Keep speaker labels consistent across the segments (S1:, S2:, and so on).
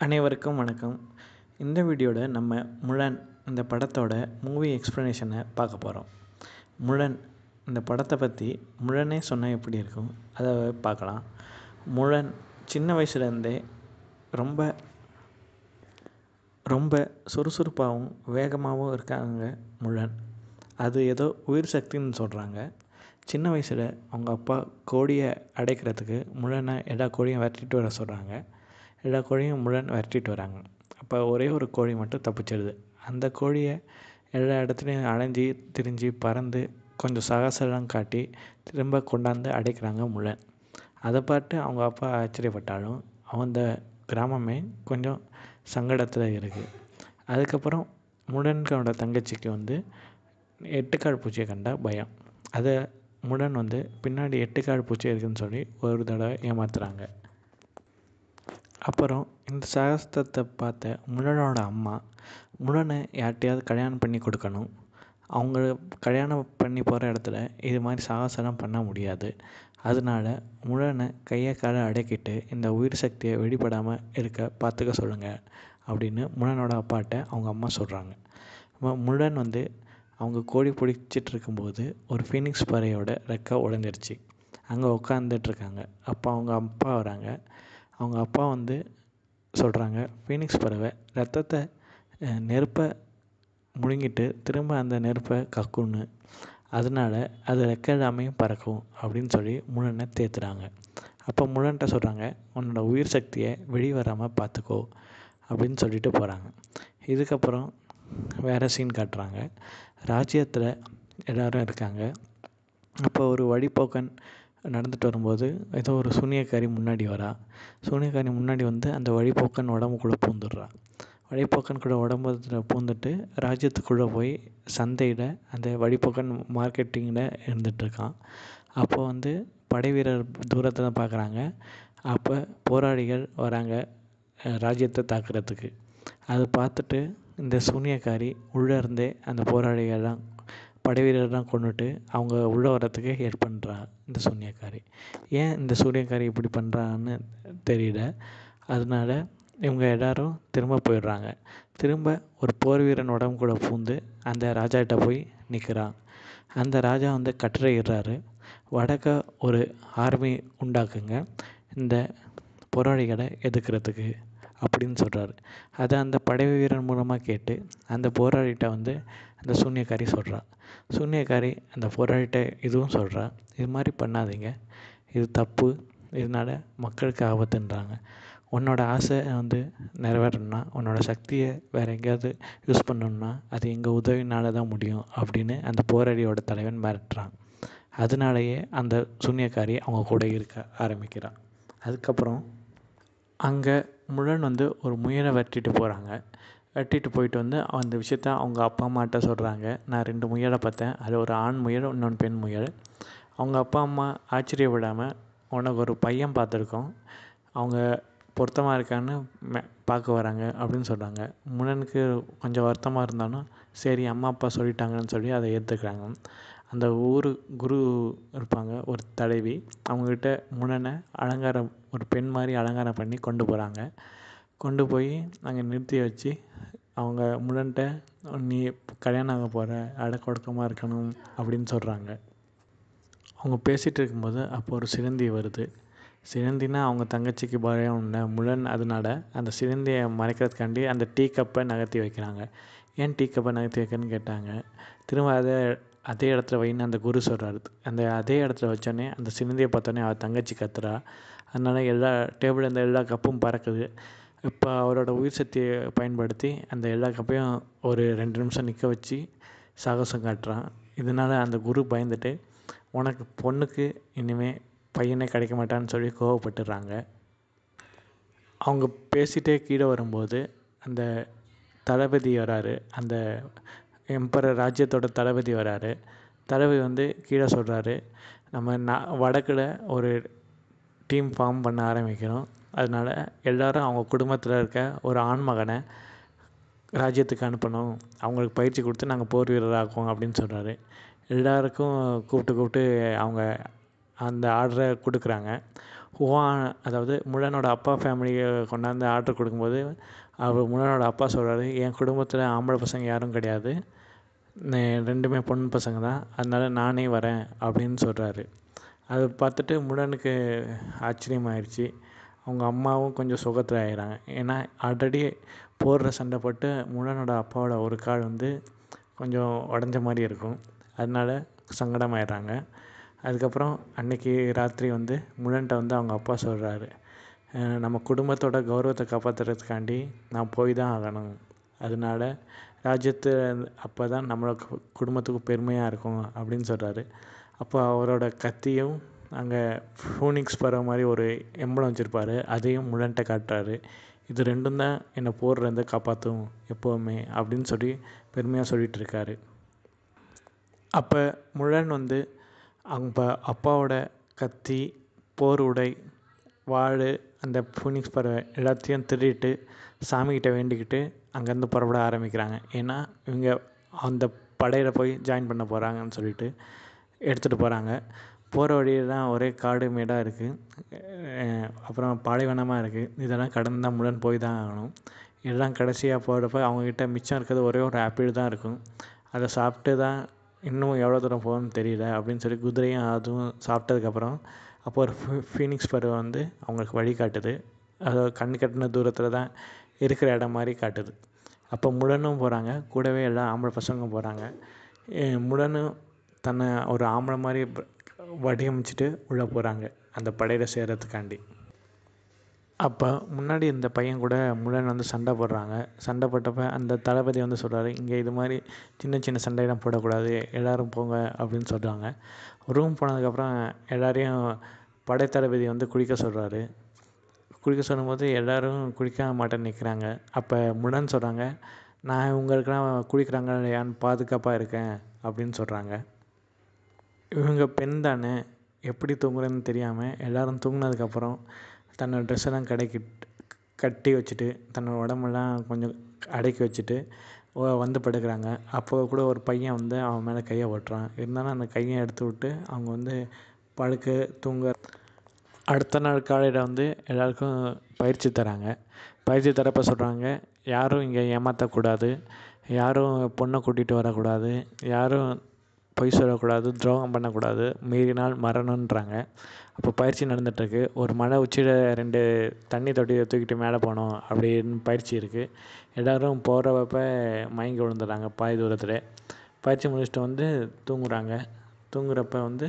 S1: அனைவருக்கும் வணக்கம் இந்த வீடியோவில் நம்ம முழன் இந்த படத்தோட மூவி எக்ஸ்ப்ளனேஷனை பார்க்க போகிறோம் முழன் இந்த படத்தை பற்றி முழனே சொன்னால் எப்படி இருக்கும் அதை பார்க்கலாம் முழன் சின்ன வயசுலேருந்தே ரொம்ப ரொம்ப சுறுசுறுப்பாகவும் வேகமாகவும் இருக்காங்க முழன் அது ஏதோ உயிர் சக்தின்னு சொல்கிறாங்க சின்ன வயசில் அவங்க அப்பா கோழியை அடைக்கிறதுக்கு முழனை எல்லா கோழியும் விரட்டிட்டு வர சொல்கிறாங்க எல்லா கோழியும் முழன் விரட்டிட்டு வராங்க அப்போ ஒரே ஒரு கோழி மட்டும் தப்பிச்சிடுது அந்த கோழியை எல்லா இடத்துலையும் அலைஞ்சி திரிஞ்சு பறந்து கொஞ்சம் சாகசெல்லாம் காட்டி திரும்ப கொண்டாந்து அடைக்கிறாங்க முழன் அதை பார்த்து அவங்க அப்பா ஆச்சரியப்பட்டாலும் அந்த கிராமமே கொஞ்சம் சங்கடத்தில் இருக்குது அதுக்கப்புறம் முழன்களோட தங்கச்சிக்கு வந்து எட்டுக்கால் பூச்சியை கண்டா பயம் அதை முடன் வந்து பின்னாடி எட்டுக்கால் பூச்சி இருக்குன்னு சொல்லி ஒரு தடவை ஏமாத்துறாங்க அப்புறம் இந்த சாகசத்தை பார்த்த முழனோட அம்மா முழனை யார்கிட்டையாவது கல்யாணம் பண்ணி கொடுக்கணும் அவங்க கல்யாணம் பண்ணி போகிற இடத்துல இது மாதிரி சாகசம்லாம் பண்ண முடியாது அதனால முழனை கையை காலை அடக்கிட்டு இந்த உயிர் சக்தியை வெளிப்படாமல் இருக்க பார்த்துக்க சொல்லுங்கள் அப்படின்னு முழனோட அப்பாட்ட அவங்க அம்மா சொல்கிறாங்க முழன் வந்து அவங்க கோழி பிடிச்சிட்டு இருக்கும்போது ஒரு ஃபீனிக்ஸ் பறவையோட ரெக்கை உடஞ்சிருச்சு அங்கே உட்காந்துட்ருக்காங்க அப்போ அவங்க அப்பா வராங்க அவங்க அப்பா வந்து சொல்கிறாங்க ஃபீனிக்ஸ் பறவை ரத்தத்தை நெருப்பை முழுங்கிட்டு திரும்ப அந்த நெருப்பை கக்குன்னு அதனால அது ரெக்கை இல்லாமையும் பறக்கும் அப்படின்னு சொல்லி முழனை தேத்துறாங்க அப்போ முழன்ட்ட சொல்கிறாங்க உன்னோட உயிர் சக்தியை வெளியே வராமல் பார்த்துக்கோ அப்படின்னு சொல்லிட்டு போகிறாங்க இதுக்கப்புறம் வேறு சீன் காட்டுறாங்க ராஜ்யத்தில் எல்லோரும் இருக்காங்க அப்போ ஒரு வழிப்போக்கன் நடந்துட்டு வரும்போது ஏதோ ஒரு சூனியக்காரி முன்னாடி வரா சூனியக்காரி முன்னாடி வந்து அந்த வழிப்போக்கன் உடம்புக்குள்ளே பூந்துடுறா வழிப்போக்கன் கூட உடம்புல பூந்துட்டு ராஜ்யத்துக்குள்ளே போய் சந்தையில் அந்த வழிப்போக்கன் மார்க்கெட்டிங்கில் இருந்துகிட்ருக்கான் அப்போ வந்து படை வீரர் தூரத்தில் பார்க்குறாங்க அப்போ போராளிகள் வராங்க ராஜ்யத்தை தாக்குறதுக்கு அதை பார்த்துட்டு இந்த சூனியக்காரி உள்ளே இருந்தே அந்த போராளிகள்லாம் படை வீரர்லாம் கொண்டுட்டு அவங்க உள்ளே வர்றதுக்கு ஹெல்ப் பண்ணுறா இந்த சூனியக்காரி ஏன் இந்த சூனியக்காரி இப்படி பண்ணுறான்னு தெரியல அதனால இவங்க எல்லோரும் திரும்ப போயிடுறாங்க திரும்ப ஒரு போர் வீரன் உடம்பு கூட பூந்து அந்த ராஜாகிட்ட போய் நிற்கிறான் அந்த ராஜா வந்து கட்டளையிடுறாரு வடக்க ஒரு ஆர்மி உண்டாக்குங்க இந்த போராளிகளை எதிர்க்கிறதுக்கு அப்படின்னு சொல்கிறாரு அதை அந்த படை வீரன் மூலமாக கேட்டு அந்த போராளிகிட்ட வந்து அந்த சூன்யக்காரி சொல்கிறா சூன்யக்காரி அந்த போராளிகிட்ட இதுவும் சொல்கிறா இது மாதிரி பண்ணாதீங்க இது தப்பு இதனால் மக்களுக்கு ஆபத்துன்றாங்க உன்னோட ஆசை வந்து நிறைவேறணும்னா உன்னோட சக்தியை வேறு எங்கேயாவது யூஸ் பண்ணணும்னா அது எங்கள் உதவினால தான் முடியும் அப்படின்னு அந்த போராளியோட தலைவன் மிரட்டுறான் அதனாலேயே அந்த சூன்யக்காரி அவங்க கூட இருக்க ஆரம்பிக்கிறான் அதுக்கப்புறம் அங்கே முழன் வந்து ஒரு முயலை வெட்டிட்டு போகிறாங்க வெட்டிட்டு போயிட்டு வந்து அந்த விஷயத்த அவங்க அப்பா அம்மாட்ட சொல்கிறாங்க நான் ரெண்டு முயலை பார்த்தேன் அது ஒரு ஆண் முயல் இன்னொன்று பெண் முயல் அவங்க அப்பா அம்மா ஆச்சரியப்படாமல் உனக்கு ஒரு பையன் பார்த்துருக்கோம் அவங்க பொருத்தமாக இருக்கான்னு பார்க்க வராங்க அப்படின்னு சொல்கிறாங்க முழனுக்கு கொஞ்சம் வருத்தமாக இருந்தாலும் சரி அம்மா அப்பா சொல்லிட்டாங்கன்னு சொல்லி அதை ஏற்றுக்கிறாங்க அந்த ஊர் குரு இருப்பாங்க ஒரு தலைவி அவங்கக்கிட்ட முழனை அலங்காரம் ஒரு பெண் மாதிரி அலங்காரம் பண்ணி கொண்டு போகிறாங்க கொண்டு போய் அங்கே நிறுத்தி வச்சு அவங்க முழன்ட்ட நீ கல்யாணம் ஆக போகிற அடக்கொடுக்கமாக இருக்கணும் அப்படின்னு சொல்கிறாங்க அவங்க பேசிகிட்டு இருக்கும்போது அப்போ ஒரு சிலந்தி வருது சிலந்தினா அவங்க தங்கச்சிக்கு பயம் இல்லை முழன் அதனால அந்த சிலந்தியை மறைக்கிறதுக்காண்டி அந்த டீ கப்பை நகர்த்தி வைக்கிறாங்க ஏன் டீ கப்பை நகர்த்தி வைக்கன்னு கேட்டாங்க திரும்ப அதை அதே இடத்துல வைன்னு அந்த குரு சொல்கிறாரு அந்த அதே இடத்துல வச்சோடனே அந்த சிலந்தியை பார்த்தோன்னே அவள் தங்கச்சி கத்துறா அதனால் எல்லா டேபிள் அந்த எல்லா கப்பும் பறக்குது இப்போ அவரோட உயிர் சக்தியை பயன்படுத்தி அந்த எல்லா கப்பையும் ஒரு ரெண்டு நிமிஷம் நிற்க வச்சு சாகசம் காட்டுறான் இதனால் அந்த குரு பயந்துட்டு உனக்கு பொண்ணுக்கு இனிமேல் பையனே கிடைக்க மாட்டான்னு சொல்லி கோவப்பட்டுடுறாங்க அவங்க பேசிகிட்டே கீழே வரும்போது அந்த தளபதி வராரு அந்த எம்பரர் ராஜ்யத்தோட தளபதி வராரு தளபதி வந்து கீழே சொல்கிறாரு நம்ம நான் வடக்கில் ஒரு டீம் ஃபார்ம் பண்ண ஆரம்பிக்கிறோம் அதனால் எல்லோரும் அவங்க குடும்பத்தில் இருக்க ஒரு ஆண் மகனை ராஜ்யத்துக்கு அனுப்பணும் அவங்களுக்கு பயிற்சி கொடுத்து நாங்கள் போர் வீரராக்குவோம் அப்படின்னு சொல்கிறாரு எல்லாருக்கும் கூப்பிட்டு கூப்பிட்டு அவங்க அந்த ஆர்டரை கொடுக்குறாங்க ஹுவா அதாவது முழனோட அப்பா ஃபேமிலியை கொண்டாந்து ஆர்டர் கொடுக்கும்போது அவர் முழனோட அப்பா சொல்கிறாரு என் குடும்பத்தில் ஆம்பளை பசங்க யாரும் கிடையாது ரெண்டுமே பொண்ணு பசங்க தான் அதனால் நானே வரேன் அப்படின்னு சொல்கிறாரு அதை பார்த்துட்டு முழனுக்கு ஆச்சரியமாயிருச்சு அவங்க அம்மாவும் கொஞ்சம் சுகத்தில் ஆயிடுறாங்க ஏன்னா ஆல்ரெடி போடுற சண்டை போட்டு முழனோட அப்பாவோட ஒரு கால் வந்து கொஞ்சம் உடஞ்ச மாதிரி இருக்கும் அதனால சங்கடமாயிடுறாங்க அதுக்கப்புறம் அன்னைக்கு ராத்திரி வந்து முழன்ட்ட வந்து அவங்க அப்பா சொல்கிறாரு நம்ம குடும்பத்தோட கௌரவத்தை காப்பாற்றுறதுக்காண்டி நான் போய் தான் ஆகணும் அதனால ராஜ்யத்து அப்போ தான் நம்மளுக்கு குடும்பத்துக்கு பெருமையாக இருக்கும் அப்படின்னு சொல்கிறாரு அப்போ அவரோட கத்தியும் அங்கே ஃபோனிக்ஸ் பறவை மாதிரி ஒரு எம்பளம் வச்சுருப்பாரு அதையும் முழன்ட்ட காட்டுறாரு இது ரெண்டும் தான் என்னை போர்லேருந்து காப்பாற்றும் எப்போவுமே அப்படின்னு சொல்லி பெருமையாக சொல்லிகிட்டு இருக்காரு அப்போ முழன் வந்து அவங்க அப்பாவோட கத்தி போர் உடை வாள் அந்த ஃபோனிக்ஸ் பறவை எல்லாத்தையும் திருடிட்டு சாமிக்கிட்ட வேண்டிக்கிட்டு அங்கேருந்து புறப்பட ஆரம்பிக்கிறாங்க ஏன்னா இவங்க அந்த படையில் போய் ஜாயின் பண்ண போகிறாங்கன்னு சொல்லிட்டு எடுத்துகிட்டு போகிறாங்க போகிற வழியெல்லாம் ஒரே காடு மேடாக இருக்குது அப்புறம் பாலைவனமாக இருக்குது இதெல்லாம் கடந்து தான் முழன் போய் தான் ஆகணும் எல்லாம் கடைசியாக போகிறப்ப அவங்கக்கிட்ட மிச்சம் இருக்கிறது ஒரே ஒரு ஆப்பிள் தான் இருக்கும் அதை சாப்பிட்டு தான் இன்னும் எவ்வளோ தூரம் போகணும்னு தெரியல அப்படின்னு சொல்லி குதிரையும் அதுவும் சாப்பிட்டதுக்கப்புறம் அப்போ ஒரு ஃபீனிக்ஸ் பறவை வந்து அவங்களுக்கு வழி காட்டுது அது கண் கட்டின தூரத்தில் தான் இருக்கிற இடம் மாதிரி காட்டுது அப்போ முழனும் போகிறாங்க கூடவே எல்லா ஆம்பளை பசங்களும் போகிறாங்க முழனும் தன்னை ஒரு ஆம்பளை மாதிரி வடிவமைச்சிட்டு உள்ளே போகிறாங்க அந்த படையில் சேர்கிறதுக்காண்டி அப்போ முன்னாடி இந்த பையன் கூட முழன் வந்து சண்டை போடுறாங்க சண்டை போட்டப்போ அந்த தளபதி வந்து சொல்கிறாரு இங்கே இது மாதிரி சின்ன சின்ன சண்டையெல்லாம் போடக்கூடாது எல்லோரும் போங்க அப்படின்னு சொல்கிறாங்க ரூம் போனதுக்கப்புறம் எல்லோரையும் படை தளபதி வந்து குளிக்க சொல்கிறாரு குளிக்க சொல்லும்போது எல்லோரும் குளிக்க மாட்டேன்னு நிற்கிறாங்க அப்போ முடன் சொல்கிறாங்க நான் இவங்களுக்கெல்லாம் குளிக்கிறாங்க இல்லையான்னு பாதுகாப்பாக இருக்கேன் அப்படின்னு சொல்கிறாங்க இவங்க பெண் தானே எப்படி தூங்குறதுன்னு தெரியாமல் எல்லோரும் தூங்கினதுக்கப்புறம் தன்னோட ட்ரெஸ்ஸெல்லாம் கடைக்கி கட்டி வச்சுட்டு தன்னோட உடம்பெல்லாம் கொஞ்சம் அடக்கி வச்சுட்டு வந்து படுக்கிறாங்க அப்போ கூட ஒரு பையன் வந்து அவன் மேலே கையை ஓட்டுறான் இருந்தாலும் அந்த கையை எடுத்து விட்டு அவங்க வந்து படுக்க தூங்க அடுத்த நாள் காலையில் வந்து எல்லாருக்கும் பயிற்சி தராங்க பயிற்சி தரப்போ சொல்கிறாங்க யாரும் இங்கே ஏமாற்றக்கூடாது யாரும் பொண்ணை கூட்டிகிட்டு வரக்கூடாது யாரும் பொய் சொல்லக்கூடாது துரோகம் பண்ணக்கூடாது மீறினால் மரணன்றாங்க அப்போ பயிற்சி நடந்துகிட்ருக்கு ஒரு மலை உச்சியில் ரெண்டு தண்ணி தொட்டியை தூக்கிட்டு மேலே போகணும் அப்படின்னு பயிற்சி இருக்குது எல்லோரும் போகிறப்ப மயங்கி விழுந்துடுறாங்க பாதி தூரத்தில் பயிற்சி முடிச்சுட்டு வந்து தூங்குறாங்க தூங்குறப்ப வந்து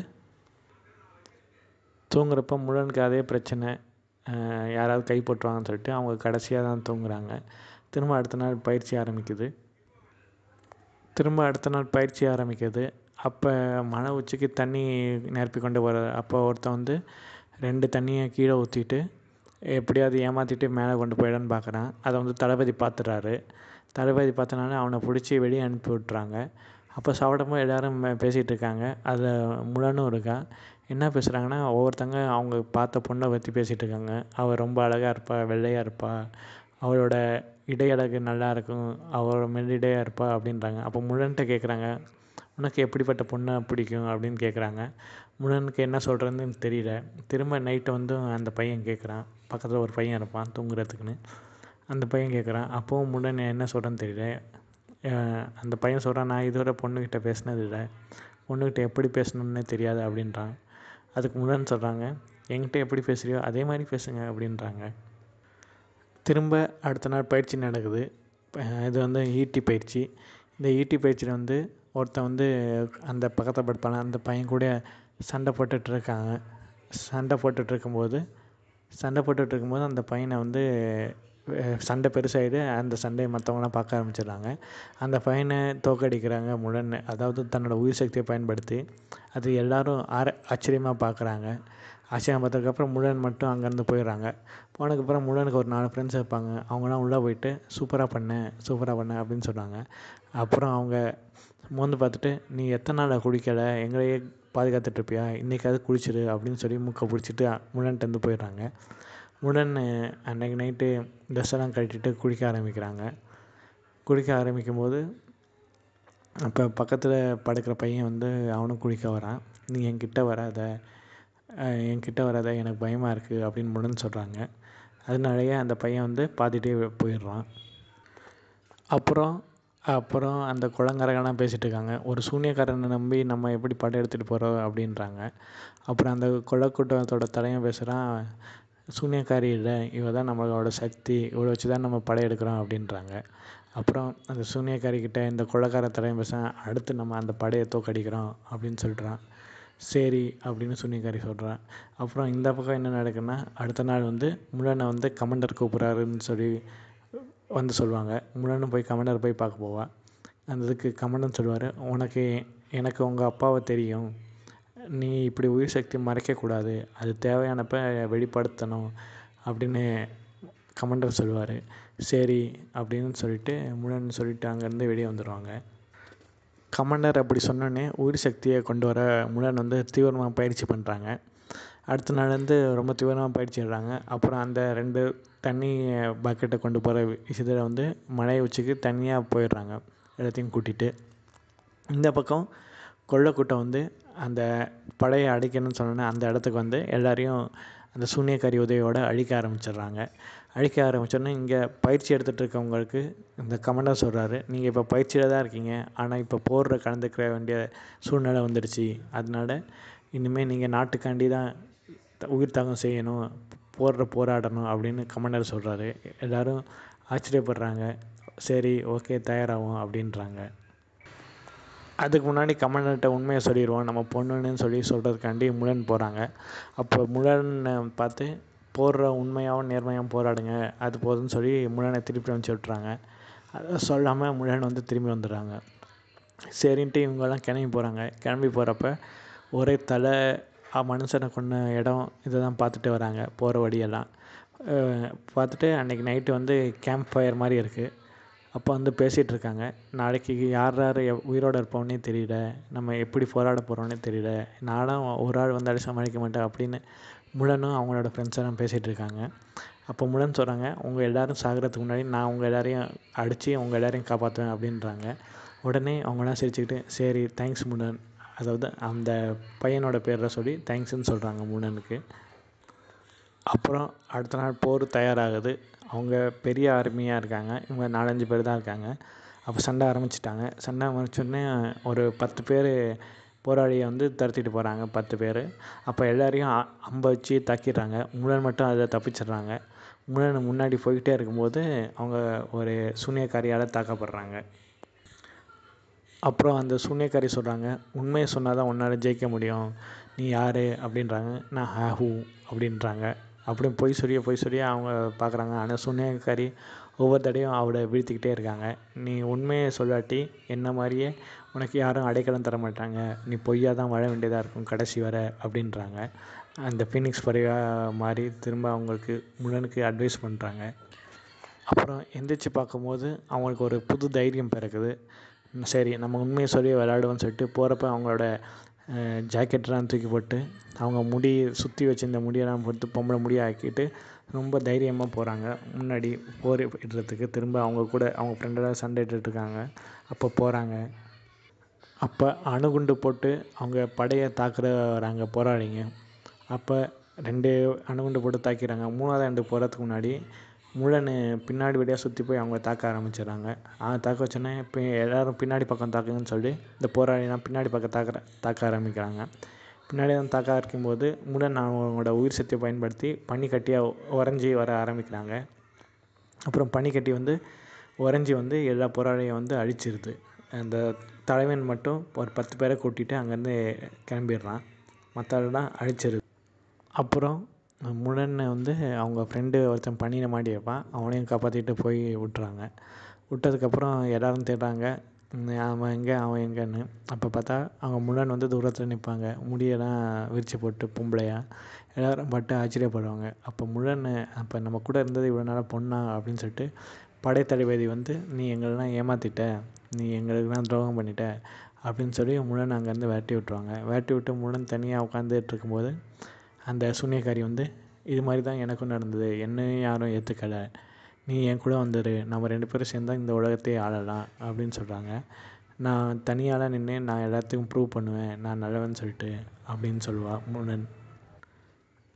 S1: தூங்குறப்ப முழனுக்கு அதே பிரச்சனை யாராவது கை போட்டுருவாங்கன்னு சொல்லிட்டு அவங்க கடைசியாக தான் தூங்குறாங்க திரும்ப அடுத்த நாள் பயிற்சி ஆரம்பிக்குது திரும்ப அடுத்த நாள் பயிற்சி ஆரம்பிக்குது அப்போ மலை உச்சிக்கு தண்ணி நிரப்பி கொண்டு வர அப்போ ஒருத்தன் வந்து ரெண்டு தண்ணியை கீழே ஊற்றிட்டு எப்படியாவது ஏமாற்றிட்டு மேலே கொண்டு போயிடன்னு பார்க்குறான் அதை வந்து தளபதி பார்த்துட்றாரு தளபதி பார்த்தனால அவனை பிடிச்சி வெளியே அனுப்பி விட்றாங்க அப்போ சாப்பிடும்போது எல்லோரும் பேசிகிட்டு இருக்காங்க அதில் முழனும் இருக்கா என்ன பேசுகிறாங்கன்னா ஒவ்வொருத்தங்க அவங்க பார்த்த பொண்ணை பற்றி பேசிகிட்டு இருக்காங்க அவள் ரொம்ப அழகாக இருப்பா வெள்ளையாக இருப்பா அவளோட இடை அழகு நல்லா இருக்கும் அவளோட மெல்லிடையாக இருப்பா அப்படின்றாங்க அப்போ முழன்ட்ட கேட்குறாங்க உனக்கு எப்படிப்பட்ட பொண்ணை பிடிக்கும் அப்படின்னு கேட்குறாங்க முழனுக்கு என்ன சொல்கிறதுன்னு தெரியல திரும்ப நைட்டு வந்து அந்த பையன் கேட்குறான் பக்கத்தில் ஒரு பையன் இருப்பான் தூங்குறதுக்குன்னு அந்த பையன் கேட்குறான் அப்போவும் முடன் என்ன சொல்கிறேன்னு தெரியல அந்த பையன் சொல்கிறான் நான் இதுவரை பொண்ணுக்கிட்ட பேசினது இல்லை பொண்ணுக்கிட்ட எப்படி பேசணுன்னே தெரியாது அப்படின்றான் அதுக்கு முடன் சொல்கிறாங்க என்கிட்ட எப்படி பேசுகிறியோ அதே மாதிரி பேசுங்க அப்படின்றாங்க திரும்ப அடுத்த நாள் பயிற்சி நடக்குது இது வந்து ஈட்டி பயிற்சி இந்த ஈட்டி பயிற்சியில் வந்து ஒருத்தன் வந்து அந்த பக்கத்தில் படுப்பான அந்த பையன் கூட சண்டை போட்டுட்ருக்காங்க சண்டை போட்டுட்ருக்கும்போது சண்டை போட்டுட்ருக்கும்போது அந்த பையனை வந்து சண்டை பெருசாகிடு அந்த சண்டையை மற்றவங்களாம் பார்க்க ஆரம்பிச்சிடுறாங்க அந்த பையனை தோற்கடிக்கிறாங்க முழன் அதாவது தன்னோட உயிர் சக்தியை பயன்படுத்தி அது எல்லோரும் ஆர ஆச்சரியமாக பார்க்குறாங்க ஆச்சரியம் பார்த்ததுக்கப்புறம் முழன் மட்டும் அங்கேருந்து போயிடுறாங்க போனதுக்கப்புறம் முழனுக்கு ஒரு நாலு ஃப்ரெண்ட்ஸ் இருப்பாங்க அவங்களாம் உள்ளே போயிட்டு சூப்பராக பண்ண சூப்பராக பண்ண அப்படின்னு சொன்னாங்க அப்புறம் அவங்க மோந்து பார்த்துட்டு நீ எத்தனை நாளாக குளிக்கலை எங்களையே பாதுகாத்துட்ருப்பியா இன்றைக்காவது குளிச்சிடு அப்படின்னு சொல்லி மூக்கை பிடிச்சிட்டு முழன்ட்டேருந்து போயிடுறாங்க முடன் அன்றைக்கி நைட்டு ட்ரெஸ் எல்லாம் கழட்டிட்டு குளிக்க ஆரம்பிக்கிறாங்க குளிக்க ஆரம்பிக்கும் போது அப்போ பக்கத்தில் படுக்கிற பையன் வந்து அவனும் குளிக்க வரான் நீ என்கிட்ட வராத என்கிட்ட வராத எனக்கு பயமாக இருக்குது அப்படின்னு முடன் சொல்கிறாங்க அதனாலேயே அந்த பையன் வந்து பாதிட்டே போயிடுறான் அப்புறம் அப்புறம் அந்த குளங்கரைகள்லாம் பேசிகிட்டு இருக்காங்க ஒரு சூனியக்காரனை நம்பி நம்ம எப்படி படம் எடுத்துகிட்டு போகிறோம் அப்படின்றாங்க அப்புறம் அந்த கொள்ளக்கூட்டத்தோட தலைவன் பேசுகிறான் சூனியக்காரி இல்லை இவ தான் நம்மளோட சக்தி இவளை வச்சு தான் நம்ம படம் எடுக்கிறோம் அப்படின்றாங்க அப்புறம் அந்த சூனியக்காரிக்கிட்ட இந்த கொள்ளக்கார தலைவன் பேசுகிறான் அடுத்து நம்ம அந்த படையை தோக்கடிக்கிறோம் அப்படின்னு சொல்கிறான் சரி அப்படின்னு சூனியக்காரி சொல்கிறான் அப்புறம் இந்த பக்கம் என்ன நடக்குதுன்னா அடுத்த நாள் வந்து முழனை வந்து கமாண்டர் கூப்பிட்றாருன்னு சொல்லி வந்து சொல்லுவாங்க முழனும் போய் கமாண்டர் போய் பார்க்க போவா அந்த இதுக்கு கமாண்டர் சொல்லுவார் உனக்கு எனக்கு உங்கள் அப்பாவை தெரியும் நீ இப்படி உயிர் சக்தி மறைக்கக்கூடாது அது தேவையானப்ப வெளிப்படுத்தணும் அப்படின்னு கமாண்டர் சொல்லுவார் சரி அப்படின்னு சொல்லிட்டு முழன்னு சொல்லிட்டு அங்கேருந்து வெளியே வந்துடுவாங்க கமாண்டர் அப்படி சொன்னோன்னே உயிர் சக்தியை கொண்டு வர முழன் வந்து தீவிரமாக பயிற்சி பண்ணுறாங்க அடுத்த நாள் வந்து ரொம்ப தீவிரமாக பயிற்சிடுறாங்க அப்புறம் அந்த ரெண்டு தண்ணி பக்கெட்டை கொண்டு போகிற விஷயத்தில் வந்து மலை உச்சிக்கு தனியாக போயிடுறாங்க எல்லாத்தையும் கூட்டிகிட்டு இந்த பக்கம் கொள்ளைக்கூட்டம் வந்து அந்த படையை அழிக்கணும்னு சொன்னோன்னே அந்த இடத்துக்கு வந்து எல்லாரையும் அந்த சூனியக்காரி உதவியோடு அழிக்க ஆரம்பிச்சிடுறாங்க அழிக்க ஆரம்பித்தோடனே இங்கே பயிற்சி எடுத்துகிட்டு இருக்கவங்களுக்கு இந்த கமாண்டர் சொல்கிறாரு நீங்கள் இப்போ பயிற்சியில் தான் இருக்கீங்க ஆனால் இப்போ போரில் கலந்துக்க வேண்டிய சூழ்நிலை வந்துடுச்சு அதனால இனிமேல் நீங்கள் நாட்டுக்காண்டி தான் உயிர் தியாகம் செய்யணும் போரில் போராடணும் அப்படின்னு கமாண்டர் சொல்கிறாரு எல்லோரும் ஆச்சரியப்படுறாங்க சரி ஓகே தயாராகும் அப்படின்றாங்க அதுக்கு முன்னாடி கமாண்டர்கிட்ட உண்மையை சொல்லிடுவோம் நம்ம பொண்ணுன்னு சொல்லி சொல்கிறதுக்காண்டி முழன் போகிறாங்க அப்போ முழனை பார்த்து போடுற உண்மையாகவும் நேர்மையாகவும் போராடுங்க அது போதும்னு சொல்லி முழனை திருப்பி அனுப்பிச்சி விட்றாங்க அதை சொல்லாமல் முழன் வந்து திரும்பி வந்துடுறாங்க சரின்ட்டு இவங்கெல்லாம் கிளம்பி போகிறாங்க கிளம்பி போகிறப்ப ஒரே தலை மனுஷனை கொண்ட இடம் இதை தான் பார்த்துட்டு வராங்க போகிற வழியெல்லாம் பார்த்துட்டு அன்றைக்கி நைட்டு வந்து கேம்ப் ஃபயர் மாதிரி இருக்குது அப்போ வந்து பேசிகிட்டு இருக்காங்க நாளைக்கு யார் யார் உயிரோடு இருப்போம்னே தெரியல நம்ம எப்படி போராட போகிறோன்னே தெரியல நானும் ஒரு ஆள் வந்தாலும் சமாளிக்க மாட்டேன் அப்படின்னு முழனும் அவங்களோட ஃப்ரெண்ட்ஸ் எல்லாம் பேசிகிட்டு இருக்காங்க அப்போ முழன் சொல்கிறாங்க உங்கள் எல்லோரும் சாகிறதுக்கு முன்னாடி நான் உங்கள் எல்லோரையும் அடித்து உங்கள் எல்லோரையும் காப்பாற்றுவேன் அப்படின்றாங்க உடனே அவங்களாம் சிரிச்சுக்கிட்டு சரி தேங்க்ஸ் முடன் அதாவது அந்த பையனோட பேரை சொல்லி தேங்க்ஸ்ன்னு சொல்கிறாங்க முனனுக்கு அப்புறம் அடுத்த நாள் போர் தயாராகுது அவங்க பெரிய ஆர்மியாக இருக்காங்க இவங்க நாலஞ்சு பேர் தான் இருக்காங்க அப்போ சண்டை ஆரம்பிச்சிட்டாங்க சண்டை ஆரம்பிச்சோடனே ஒரு பத்து பேர் போராளியை வந்து துரத்திட்டு போகிறாங்க பத்து பேர் அப்போ எல்லாரையும் அம்பை வச்சு தாக்கிடுறாங்க முழன் மட்டும் அதில் தப்பிச்சிடுறாங்க முழன் முன்னாடி போய்கிட்டே இருக்கும்போது அவங்க ஒரு சூனியக்காரியால் தாக்கப்படுறாங்க அப்புறம் அந்த சூனியக்காரி சொல்கிறாங்க உண்மையை சொன்னால் தான் உன்னால் ஜெயிக்க முடியும் நீ யார் அப்படின்றாங்க நான் ஹூ அப்படின்றாங்க அப்படி பொய் சொல்லிய பொய் சொல்லிய அவங்க பார்க்குறாங்க ஆனால் சூனியக்காரி ஒவ்வொரு தடையும் அவளை வீழ்த்திக்கிட்டே இருக்காங்க நீ உண்மையை சொல்லாட்டி என்ன மாதிரியே உனக்கு யாரும் அடைக்கலம் தர மாட்டாங்க நீ பொய்யாக தான் வாழ வேண்டியதாக இருக்கும் கடைசி வரை அப்படின்றாங்க அந்த ஃபீனிக்ஸ் பறவையாக மாறி திரும்ப அவங்களுக்கு முழனுக்கு அட்வைஸ் பண்ணுறாங்க அப்புறம் எந்திரிச்சு பார்க்கும்போது அவங்களுக்கு ஒரு புது தைரியம் பிறக்குது சரி நம்ம உண்மையை சொல்லி விளையாடுவோம்னு சொல்லிட்டு போகிறப்ப அவங்களோட ஜாக்கெட்லாம் தூக்கி போட்டு அவங்க முடி சுற்றி வச்சிருந்த முடியெல்லாம் போட்டு பொம்பளை முடியை ஆக்கிட்டு ரொம்ப தைரியமாக போகிறாங்க முன்னாடி போர் இடுறதுக்கு திரும்ப அவங்க கூட அவங்க ஃப்ரெண்டெல்லாம் சண்டை இட்டுட்ருக்காங்க அப்போ போகிறாங்க அப்போ அணுகுண்டு போட்டு அவங்க படையை தாக்குற வராங்க போராளிங்க அப்போ ரெண்டு அணுகுண்டு போட்டு தாக்கிறாங்க மூணாவது ரெண்டு போகிறதுக்கு முன்னாடி முழன் பின்னாடி வழியாக சுற்றி போய் அவங்க தாக்க ஆரம்பிச்சிடுறாங்க தாக்க வச்சோன்னே இப்போ எல்லோரும் பின்னாடி பக்கம் தாக்குங்கன்னு சொல்லி இந்த போராளிலாம் பின்னாடி பக்கம் தாக்குற தாக்க ஆரம்பிக்கிறாங்க பின்னாடி வந்து தாக்க ஆரம்பிக்கும்போது முழன் அவங்களோட உயிர் சக்தியை பயன்படுத்தி பனிக்கட்டியாக உறைஞ்சி வர ஆரம்பிக்கிறாங்க அப்புறம் பனிக்கட்டி வந்து உறைஞ்சி வந்து எல்லா போராளியும் வந்து அழிச்சிருது அந்த தலைவன் மட்டும் ஒரு பத்து பேரை கூட்டிகிட்டு அங்கேருந்து கிளம்பிடுறான் மற்றவெல்லாம் அழிச்சிருது அப்புறம் முழனை வந்து அவங்க ஃப்ரெண்டு ஒருத்தன் பனியில் மாட்டி வைப்பான் அவனையும் காப்பாற்றிட்டு போய் விட்றாங்க விட்டதுக்கப்புறம் எல்லோரும் தேடுறாங்க அவன் எங்கே அவன் எங்கேன்னு அப்போ பார்த்தா அவங்க முழன் வந்து தூரத்தில் நிற்பாங்க முடியெல்லாம் விரித்து போட்டு பொம்பளையா எல்லோரும் பட்டு ஆச்சரியப்படுவாங்க அப்போ முழன் அப்போ நம்ம கூட இருந்தது இவ்வளோ நாளாக பொண்ணா அப்படின்னு சொல்லிட்டு படைத்தளபதி வந்து நீ எங்களெலாம் ஏமாற்றிட்ட நீ எங்களுக்கெல்லாம் துரோகம் பண்ணிட்ட அப்படின்னு சொல்லி முழன் அங்கேருந்து விரட்டி விட்ருவாங்க விரட்டி விட்டு முழன் தனியாக உட்காந்துட்டு இருக்கும்போது அந்த சூனியக்காரி வந்து இது மாதிரி தான் எனக்கும் நடந்தது என்னையும் யாரும் ஏற்றுக்கல நீ என் கூட வந்துடு நம்ம ரெண்டு பேரும் சேர்ந்தா இந்த உலகத்தையே ஆளலாம் அப்படின்னு சொல்கிறாங்க நான் தனியாலாம் நின்று நான் எல்லாத்துக்கும் ப்ரூவ் பண்ணுவேன் நான் நல்லவன்னு சொல்லிட்டு அப்படின்னு சொல்லுவாள் முழன்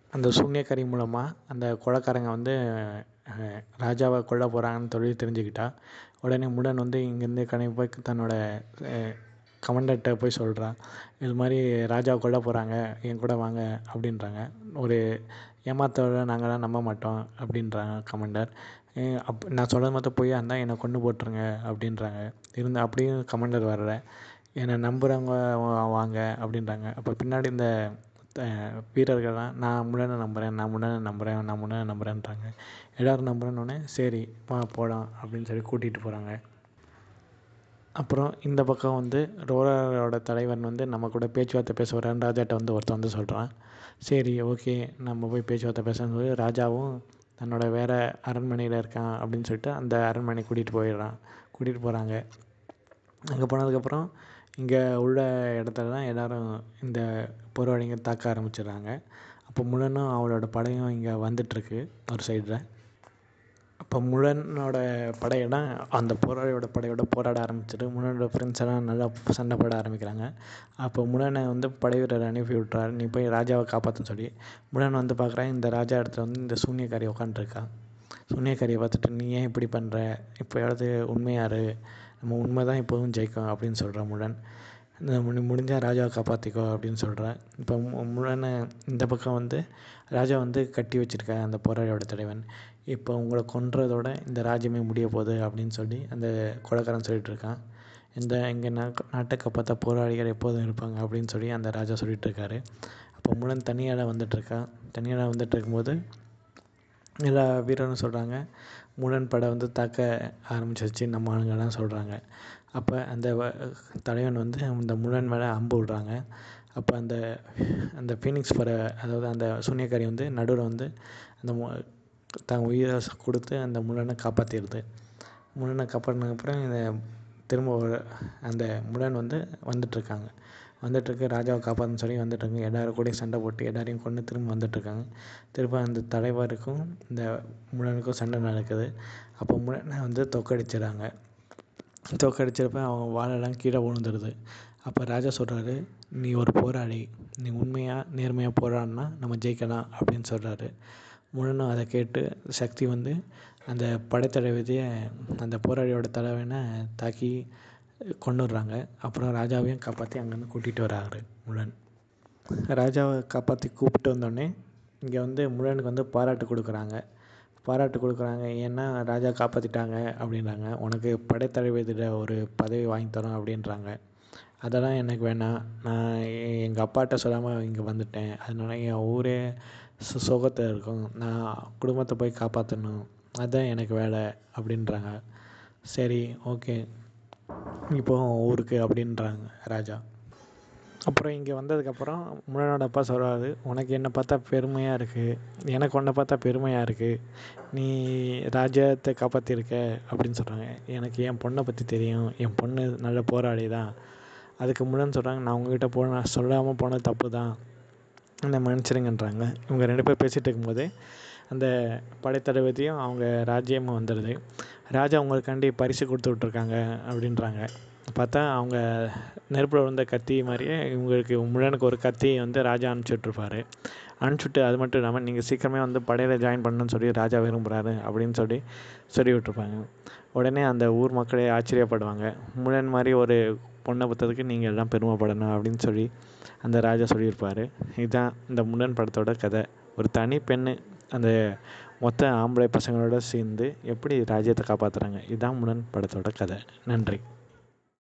S1: அந்த சூனியக்காரி மூலமாக அந்த கொலைக்காரங்க வந்து ராஜாவை கொல்ல போகிறாங்கன்னு சொல்லி தெரிஞ்சுக்கிட்டா உடனே முடன் வந்து இங்கேருந்து கிளம்பி போய் தன்னோட கமாண்டர்கிட்ட போய் சொல்கிறான் இது மாதிரி ராஜாவை கொல்ல போகிறாங்க என் கூட வாங்க அப்படின்றாங்க ஒரு ஏமாத்தோட நாங்களாம் நம்ப மாட்டோம் அப்படின்றாங்க கமாண்டர் அப் நான் சொல்கிறது மட்டும் பொய்யா இருந்தால் என்னை கொன்று போட்டுருங்க அப்படின்றாங்க இருந்து அப்படியும் கமாண்டர் வரல என்னை நம்புகிறவங்க வாங்க அப்படின்றாங்க அப்போ பின்னாடி இந்த வீரர்கள்லாம் நான் முன்னே நம்புகிறேன் நான் முன்னே நம்புகிறேன் நான் முன்னே நம்புகிறேன்றாங்க எல்லோரும் நம்புகிறேன்னொடனே சரி வா போகலாம் அப்படின்னு சொல்லி கூட்டிகிட்டு போகிறாங்க அப்புறம் இந்த பக்கம் வந்து ரோலரோட தலைவன் வந்து நம்ம கூட பேச்சுவார்த்தை பேச வரான்னு ராஜாட்ட வந்து ஒருத்தன் வந்து சொல்கிறான் சரி ஓகே நம்ம போய் பேச்சுவார்த்தை பேசணும்னு சொல்லி ராஜாவும் தன்னோட வேறு அரண்மனையில் இருக்கான் அப்படின்னு சொல்லிட்டு அந்த அரண்மனை கூட்டிகிட்டு போயிடுறான் கூட்டிகிட்டு போகிறாங்க அங்கே போனதுக்கப்புறம் இங்கே உள்ள இடத்துலலாம் எல்லோரும் இந்த போராளிங்க தாக்க ஆரம்பிச்சிடுறாங்க அப்போ முழனும் அவளோட படையும் இங்கே வந்துட்டுருக்கு ஒரு சைடில் அப்போ முழனோட படையெல்லாம் அந்த போராளியோட படையோட போராட ஆரம்பிச்சிட்டு முழனோட ஃப்ரெண்ட்ஸ் எல்லாம் நல்லா சண்டை போட ஆரம்பிக்கிறாங்க அப்போ முழனை வந்து படை வீரர் அனுப்பி விட்றாரு நீ போய் ராஜாவை காப்பாற்றுன்னு சொல்லி முழன் வந்து பார்க்குறேன் இந்த ராஜா இடத்துல வந்து இந்த சூனியக்காரி உட்காந்துருக்கா சூனியக்காரியை பார்த்துட்டு நீ ஏன் இப்படி பண்ணுற இப்போயாவது உண்மையாரு நம்ம உண்மை தான் எப்போதும் ஜெயிக்கும் அப்படின்னு சொல்கிறான் முழன் முடி முடிஞ்சால் ராஜாவை காப்பாற்றிக்கோ அப்படின்னு சொல்கிறேன் இப்போ முழனை இந்த பக்கம் வந்து ராஜா வந்து கட்டி வச்சுருக்க அந்த போராளியோட தலைவன் இப்போ உங்களை கொன்றதோட இந்த ராஜ்யமே முடிய போகுது அப்படின்னு சொல்லி அந்த கொலைக்காரன் சொல்லிட்டு இருக்கான் இந்த இங்கே நாட்டை காப்பாற்ற போராளிகள் எப்போதும் இருப்பாங்க அப்படின்னு சொல்லி அந்த ராஜா சொல்லிட்டு இருக்காரு அப்போ முழன் தனியால் வந்துட்டுருக்கான் தனியால் வந்துட்டு இருக்கும்போது எல்லா வீரரும் சொல்கிறாங்க முழன் படை வந்து தாக்க ஆரம்பிச்சிருச்சு நம்ம ஆளுங்கெல்லாம் சொல்கிறாங்க அப்போ அந்த தலைவன் வந்து அந்த முழன் மேலே அம்பு விடுறாங்க அப்போ அந்த அந்த ஃபீனிக்ஸ் பற அதாவது அந்த சூனியக்காரி வந்து நடுவில் வந்து அந்த தன் உயிரை கொடுத்து அந்த முழனை காப்பாற்றிடுது முழனை காப்பாற்றினதுக்கப்புறம் இந்த திரும்ப அந்த முழன் வந்து வந்துட்டுருக்காங்க வந்துட்டுருக்கு ராஜாவை காப்பாற்றுன்னு சொல்லி வந்துட்டுருக்கு எல்லோரும் கூடயும் சண்டை போட்டு எல்லாரையும் கொண்டு திரும்ப வந்துட்டுருக்காங்க திரும்ப அந்த தலைவருக்கும் இந்த முழனுக்கும் சண்டை நடக்குது அப்போ முழனை வந்து தோக்கடிச்சிடுறாங்க தோக்கடிச்சப்ப அவன் வாழெல்லாம் கீழே விழுந்துடுது அப்போ ராஜா சொல்கிறாரு நீ ஒரு போராளி நீ உண்மையாக நேர்மையாக போராடினா நம்ம ஜெயிக்கலாம் அப்படின்னு சொல்கிறாரு முழனும் அதை கேட்டு சக்தி வந்து அந்த படைத்தளபதியை அந்த போராளியோட தலைவனை தாக்கி கொண்டுடுறாங்க அப்புறம் ராஜாவையும் காப்பாற்றி அங்கேருந்து கூட்டிகிட்டு வராரு முழன் ராஜாவை காப்பாற்றி கூப்பிட்டு வந்தோடனே இங்கே வந்து முழனுக்கு வந்து பாராட்டு கொடுக்குறாங்க பாராட்டு கொடுக்குறாங்க ஏன்னா ராஜா காப்பாற்றிட்டாங்க அப்படின்றாங்க உனக்கு படைத்தளபதியில் ஒரு பதவி வாங்கி தரோம் அப்படின்றாங்க அதெல்லாம் எனக்கு வேணாம் நான் எங்கள் அப்பாட்ட சொல்லாமல் இங்கே வந்துட்டேன் அதனால என் ஊரே சு சோகத்தில் இருக்கும் நான் குடும்பத்தை போய் காப்பாற்றணும் அதுதான் எனக்கு வேலை அப்படின்றாங்க சரி ஓகே இப்போ ஊருக்கு அப்படின்றாங்க ராஜா அப்புறம் இங்கே வந்ததுக்கப்புறம் முழனோட அப்பா சொல்கிறாரு உனக்கு என்னை பார்த்தா பெருமையாக இருக்குது எனக்கு உன்னை பார்த்தா பெருமையாக இருக்குது நீ ராஜ்யத்தை காப்பாற்றிருக்க அப்படின்னு சொல்கிறாங்க எனக்கு என் பொண்ணை பற்றி தெரியும் என் பொண்ணு நல்ல போராளி தான் அதுக்கு முழன் சொல்கிறாங்க நான் உங்ககிட்ட போன சொல்லாமல் போனது தப்பு தான் என்னை மன்னிச்சிடுங்கன்றாங்க இவங்க ரெண்டு பேர் பேசிகிட்டு இருக்கும்போதே அந்த படைத்தளபதியும் அவங்க ராஜ்யமும் வந்துடுது ராஜா உங்களுக்காண்டி பரிசு கொடுத்து விட்ருக்காங்க அப்படின்றாங்க பார்த்தா அவங்க நெருப்பில் விழுந்த கத்தி மாதிரியே இவங்களுக்கு முழனுக்கு ஒரு கத்தி வந்து ராஜா அனுப்பிச்சி விட்ருப்பாரு அனுப்பிச்சுட்டு அது மட்டும் இல்லாமல் நீங்கள் சீக்கிரமே வந்து படையில் ஜாயின் பண்ணணும்னு சொல்லி ராஜா விரும்புகிறாரு அப்படின்னு சொல்லி சொல்லி விட்ருப்பாங்க உடனே அந்த ஊர் மக்களே ஆச்சரியப்படுவாங்க முழன் மாதிரி ஒரு பொண்ணை பற்றதுக்கு நீங்கள் எல்லாம் பெருமைப்படணும் அப்படின்னு சொல்லி அந்த ராஜா சொல்லியிருப்பார் இதுதான் இந்த முடன் படத்தோட கதை ஒரு தனி பெண்ணு அந்த மொத்த ஆம்பளை பசங்களோட சேர்ந்து எப்படி ராஜ்யத்தை காப்பாற்றுறாங்க இதுதான் முடன் படத்தோட கதை நன்றி